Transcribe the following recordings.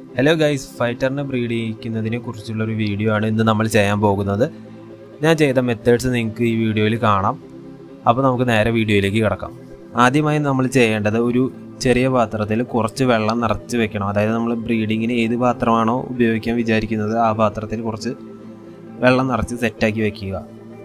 hello guys ഫൈറ്ററിനെ breed ചെയ്യിക്കുന്നതിനെ കുറിച്ചുള്ള ഒരു വീഡിയോ ആണ് ഇന്ന് നമ്മൾ ചെയ്യാൻ പോകുന്നത് ഞാൻ ചെയ്ത മെത്തേഡ്സ് നിങ്ങൾക്ക് ഈ വീഡിയോയിൽ കാണാം അപ്പോൾ നമുക്ക് നേരെ വീഡിയോയിലേക്ക് കിടക്കാം ആദ്യമായി നമ്മൾ ചെയ്യേണ്ടത് ഒരു ചെറിയ പാത്രത്തിൽ കുറച്ച് വെള്ളം നിറച്ച് വെക്കണം അതായത് നമ്മൾ ബ്രീഡിങ്ങിന് ഏത് പാത്രമാണോ ഉപയോഗിക്കാൻ വിചാരിക്കുന്നത് ആ പാത്രത്തിൽ കുറച്ച് വെള്ളം നിറച്ച് സെറ്റാക്കി വെക്കുക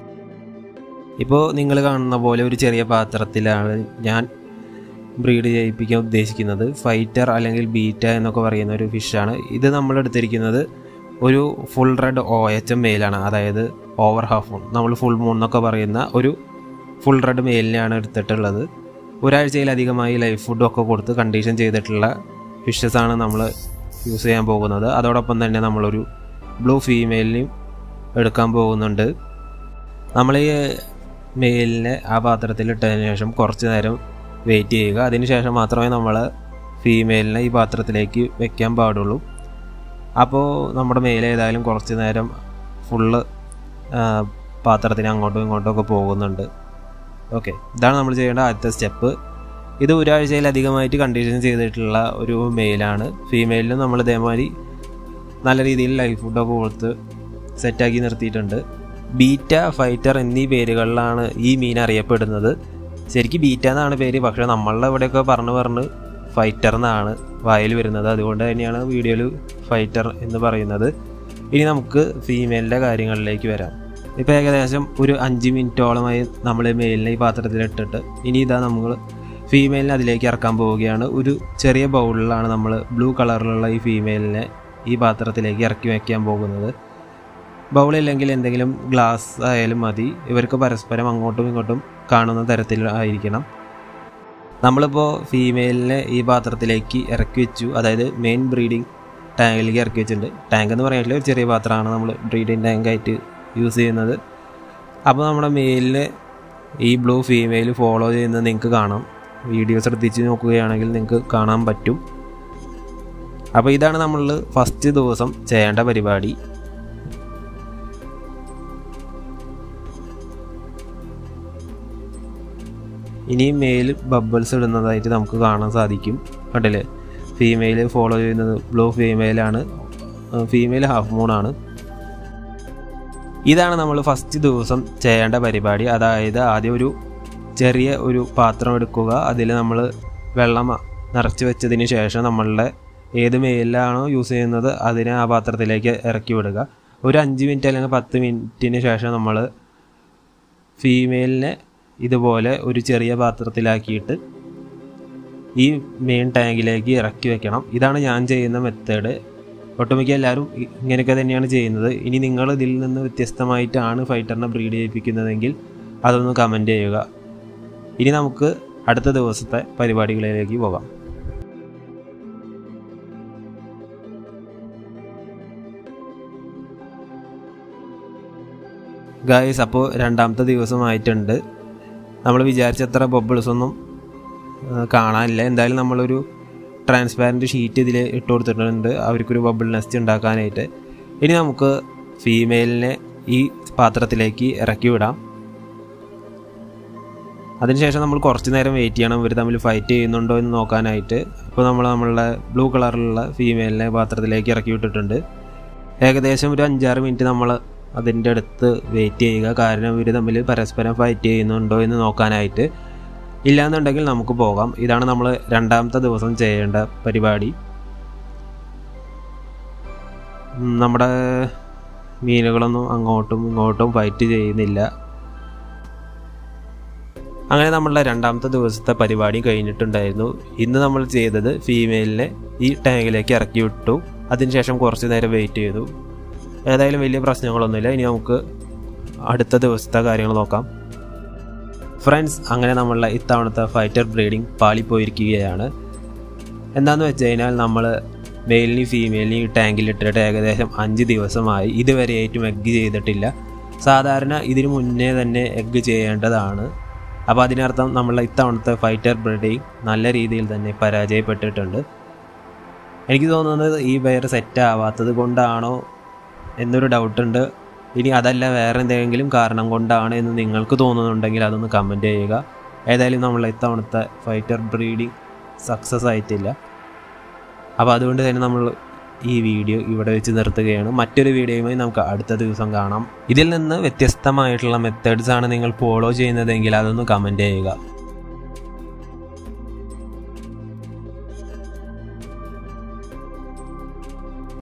ഇപ്പോൾ നിങ്ങൾ കാണുന്ന പോലെ ഒരു ചെറിയ പാത്രത്തിലാണ് ഞാൻ ബ്രീഡ് ചെയ്യിപ്പിക്കാൻ ഉദ്ദേശിക്കുന്നത് ഫൈറ്റർ അല്ലെങ്കിൽ ബീറ്റ എന്നൊക്കെ പറയുന്ന ഒരു ഫിഷാണ് ഇത് നമ്മൾ എടുത്തിരിക്കുന്നത് ഒരു full red O H M മെയിലാണ് അതായത് ഓവർ ഹാഫ് മൂൺ നമ്മൾ ഫുൾ മൂൺ എന്നൊക്കെ പറയുന്ന ഒരു ഫുൾ റെഡ് മെയിലിനെയാണ് എടുത്തിട്ടുള്ളത് ഒരാഴ്ചയിലധികമായി ലൈഫ് ഫുഡൊക്കെ കൊടുത്ത് കണ്ടീഷൻ ചെയ്തിട്ടുള്ള ഫിഷസ് ആണ് നമ്മൾ യൂസ് ചെയ്യാൻ പോകുന്നത് അതോടൊപ്പം തന്നെ നമ്മളൊരു ബ്ലൂ ഫീമെയിലിനെയും എടുക്കാൻ പോകുന്നുണ്ട് നമ്മൾ ഈ മെയിലിനെ ആ പാത്രത്തിൽ ഇട്ടതിന് ശേഷം കുറച്ച് നേരം വെയിറ്റ് ചെയ്യുക അതിനുശേഷം മാത്രമേ നമ്മൾ ഫീമെയിലിനെ ഈ പാത്രത്തിലേക്ക് വെക്കാൻ പാടുള്ളൂ അപ്പോൾ നമ്മുടെ മെയിൽ ഏതായാലും കുറച്ച് നേരം ഫുള്ള് പാത്രത്തിന് അങ്ങോട്ടും ഇങ്ങോട്ടും ഒക്കെ പോകുന്നുണ്ട് ഓക്കെ ഇതാണ് നമ്മൾ ചെയ്യേണ്ട ആദ്യത്തെ സ്റ്റെപ്പ് ഇത് ഒരാഴ്ചയിലധികമായിട്ട് കണ്ടീഷൻ ചെയ്തിട്ടുള്ള ഒരു മെയിലാണ് ഫീമെയിലിന് നമ്മൾ ഇതേമാതിരി നല്ല രീതിയിൽ ലൈഫ് ഫുഡൊക്കെ കൊടുത്ത് സെറ്റാക്കി നിർത്തിയിട്ടുണ്ട് ബീറ്റ ഫൈറ്റർ എന്നീ പേരുകളിലാണ് ഈ മീൻ അറിയപ്പെടുന്നത് ശരിക്കും ബീറ്റ എന്നാണ് പേര് പക്ഷേ നമ്മളുടെ ഇവിടെയൊക്കെ പറഞ്ഞു പറഞ്ഞ് ഫൈറ്റർ എന്നാണ് വായിൽ വരുന്നത് അതുകൊണ്ട് തന്നെയാണ് വീഡിയോയിൽ ഫൈറ്റർ എന്ന് പറയുന്നത് ഇനി നമുക്ക് ഫീമെയിലിൻ്റെ കാര്യങ്ങളിലേക്ക് വരാം ഇപ്പോൾ ഏകദേശം ഒരു അഞ്ച് മിനിറ്റോളമായി നമ്മൾ മെയിലിനെ ഈ പാത്രത്തിൽ ഇട്ടിട്ട് ഇനി ഇതാ നമ്മൾ ഫീമെയിലിനെ അതിലേക്ക് ഇറക്കാൻ പോവുകയാണ് ഒരു ചെറിയ ബൗളിലാണ് നമ്മൾ ബ്ലൂ കളറിലുള്ള ഈ ഫീമെയിലിനെ ഈ പാത്രത്തിലേക്ക് ഇറക്കി വയ്ക്കാൻ പോകുന്നത് ബൗളില്ലെങ്കിൽ എന്തെങ്കിലും ഗ്ലാസ് ആയാലും മതി ഇവർക്ക് പരസ്പരം അങ്ങോട്ടും ഇങ്ങോട്ടും കാണുന്ന തരത്തിൽ ആയിരിക്കണം നമ്മളിപ്പോൾ ഫീമെയിലിനെ ഈ പാത്രത്തിലേക്ക് ഇറക്കി വെച്ചു അതായത് മെയിൻ ബ്രീഡിംഗ് ടാങ്കിലേക്ക് ഇറക്കി വെച്ചിട്ടുണ്ട് ടാങ്ക് എന്ന് പറയാനുള്ള ഒരു ചെറിയ പാത്രമാണ് നമ്മൾ ബ്രീഡിംഗ് ടാങ്കായിട്ട് യൂസ് ചെയ്യുന്നത് അപ്പോൾ നമ്മുടെ മെയിലിന് ഈ ബ്ലൂ ഫീമെയിൽ ഫോളോ ചെയ്യുന്നത് നിങ്ങൾക്ക് കാണാം വീഡിയോ ശ്രദ്ധിച്ച് നോക്കുകയാണെങ്കിൽ നിങ്ങൾക്ക് കാണാൻ പറ്റും അപ്പോൾ ഇതാണ് നമ്മൾ ഫസ്റ്റ് ദിവസം ചെയ്യേണ്ട പരിപാടി ഇനിയും മെയിൽ ബബിൾസ് ഇടുന്നതായിട്ട് നമുക്ക് കാണാൻ സാധിക്കും കണ്ടില്ലേ ഫീമെയിൽ ഫോളോ ചെയ്യുന്നത് ബ്ലൂ ഫീമെയിലാണ് ഫീമെയിൽ ഹാഫ് മൂണാണ് ഇതാണ് നമ്മൾ ഫസ്റ്റ് ദിവസം ചെയ്യേണ്ട പരിപാടി അതായത് ആദ്യം ഒരു ചെറിയ ഒരു പാത്രം എടുക്കുക അതിൽ നമ്മൾ വെള്ളം നിറച്ച് വെച്ചതിന് ശേഷം നമ്മളുടെ ഏത് മെയിലാണോ യൂസ് ചെയ്യുന്നത് അതിനെ ആ പാത്രത്തിലേക്ക് ഇറക്കി വിടുക ഒരു അഞ്ച് മിനിറ്റ് അല്ലെങ്കിൽ പത്ത് മിനിറ്റിന് ശേഷം നമ്മൾ ഫീമെയിലിനെ ഇതുപോലെ ഒരു ചെറിയ പാത്രത്തിലാക്കിയിട്ട് ഈ മെയിൻ ടാങ്കിലേക്ക് ഇറക്കി വെക്കണം ഇതാണ് ഞാൻ ചെയ്യുന്ന മെത്തേഡ് ഒട്ടുമിക്ക എല്ലാവരും ഇങ്ങനെയൊക്കെ തന്നെയാണ് ചെയ്യുന്നത് ഇനി നിങ്ങൾ ഇതിൽ നിന്ന് വ്യത്യസ്തമായിട്ടാണ് ഫൈറ്ററിനെ ബ്രീഡ് ചെയ്യിപ്പിക്കുന്നതെങ്കിൽ അതൊന്ന് കമൻറ്റ് ചെയ്യുക ഇനി നമുക്ക് അടുത്ത ദിവസത്തെ പരിപാടികളിലേക്ക് പോകാം ഗായ്സ് അപ്പോൾ രണ്ടാമത്തെ ദിവസമായിട്ടുണ്ട് നമ്മൾ വിചാരിച്ചത്ര ബബിൾസ് ഒന്നും കാണാനില്ല എന്തായാലും നമ്മളൊരു ട്രാൻസ്പാരൻറ്റ് ഷീറ്റ് ഇതിൽ ഇട്ട് കൊടുത്തിട്ടുണ്ട് അവർക്കൊരു ബബിൾ നെസ്റ്റ് ഉണ്ടാക്കാനായിട്ട് ഇനി നമുക്ക് ഫീമെയിലിനെ ഈ പാത്രത്തിലേക്ക് ഇറക്കി വിടാം അതിനുശേഷം നമ്മൾ കുറച്ച് നേരം വെയിറ്റ് ചെയ്യണം ഇവർ തമ്മിൽ ഫൈറ്റ് ചെയ്യുന്നുണ്ടോ എന്ന് നോക്കാനായിട്ട് ഇപ്പോൾ നമ്മൾ നമ്മളുടെ ബ്ലൂ കളറിലുള്ള ഫീമെയിലിനെ പാത്രത്തിലേക്ക് ഇറക്കി വിട്ടിട്ടുണ്ട് ഏകദേശം ഒരു അഞ്ചാറ് മിനിറ്റ് നമ്മൾ അതിൻ്റെ അടുത്ത് വെയിറ്റ് ചെയ്യുക കാരണം ഇവർ തമ്മിൽ പരസ്പരം ഫൈറ്റ് ചെയ്യുന്നുണ്ടോ എന്ന് നോക്കാനായിട്ട് ഇല്ലാന്നുണ്ടെങ്കിൽ നമുക്ക് പോകാം ഇതാണ് നമ്മൾ രണ്ടാമത്തെ ദിവസം ചെയ്യേണ്ട പരിപാടി നമ്മുടെ മീനുകളൊന്നും അങ്ങോട്ടും ഇങ്ങോട്ടും ഫൈറ്റ് ചെയ്യുന്നില്ല അങ്ങനെ നമ്മളുടെ രണ്ടാമത്തെ ദിവസത്തെ പരിപാടി കഴിഞ്ഞിട്ടുണ്ടായിരുന്നു ഇന്ന് നമ്മൾ ചെയ്തത് ഫീമെയിലിനെ ഈ ടാങ്കിലേക്ക് ഇറക്കി വിട്ടു അതിനുശേഷം കുറച്ച് നേരം വെയിറ്റ് ചെയ്തു ഏതായാലും വലിയ പ്രശ്നങ്ങളൊന്നുമില്ല ഇനി നമുക്ക് അടുത്ത ദിവസത്തെ കാര്യങ്ങൾ നോക്കാം ഫ്രണ്ട്സ് അങ്ങനെ നമ്മളുടെ ഇത്തവണത്തെ ഫൈറ്റർ ബ്രീഡിംഗ് പാളിപ്പോയിരിക്കുകയാണ് എന്താണെന്ന് വെച്ച് കഴിഞ്ഞാൽ നമ്മൾ മെയിലിനെയും ഫീമെയിലിനെയും ടാങ്കിലിട്ടിട്ട് ഏകദേശം അഞ്ച് ദിവസമായി ഇതുവരെയായിട്ടും എഗ്ഗ് ചെയ്തിട്ടില്ല സാധാരണ ഇതിനു മുന്നേ തന്നെ എഗ്ഗ് ചെയ്യേണ്ടതാണ് അപ്പോൾ അതിനർത്ഥം നമ്മളുടെ ഇത്തവണത്തെ ഫൈറ്റർ ബ്രീഡിംഗ് നല്ല രീതിയിൽ തന്നെ പരാജയപ്പെട്ടിട്ടുണ്ട് എനിക്ക് തോന്നുന്നത് ഈ പെയർ സെറ്റ് ആവാത്തത് കൊണ്ടാണോ എന്നൊരു ഡൗട്ടുണ്ട് ഇനി അതല്ല വേറെ എന്തെങ്കിലും കാരണം കൊണ്ടാണ് എന്ന് നിങ്ങൾക്ക് തോന്നുന്നുണ്ടെങ്കിൽ അതൊന്ന് കമൻറ്റ് ചെയ്യുക ഏതായാലും നമ്മൾ ഇത്തവണത്തെ ഫൈറ്റർ ബ്രീഡിങ് സക്സസ് ആയിട്ടില്ല അപ്പോൾ അതുകൊണ്ട് തന്നെ നമ്മൾ ഈ വീഡിയോ ഇവിടെ വെച്ച് നിർത്തുകയാണ് മറ്റൊരു വീഡിയോയുമായി നമുക്ക് അടുത്ത ദിവസം കാണാം ഇതിൽ നിന്ന് വ്യത്യസ്തമായിട്ടുള്ള മെത്തേഡ്സ് ആണ് നിങ്ങൾ ഫോളോ ചെയ്യുന്നതെങ്കിൽ അതൊന്ന് കമൻറ്റ് ചെയ്യുക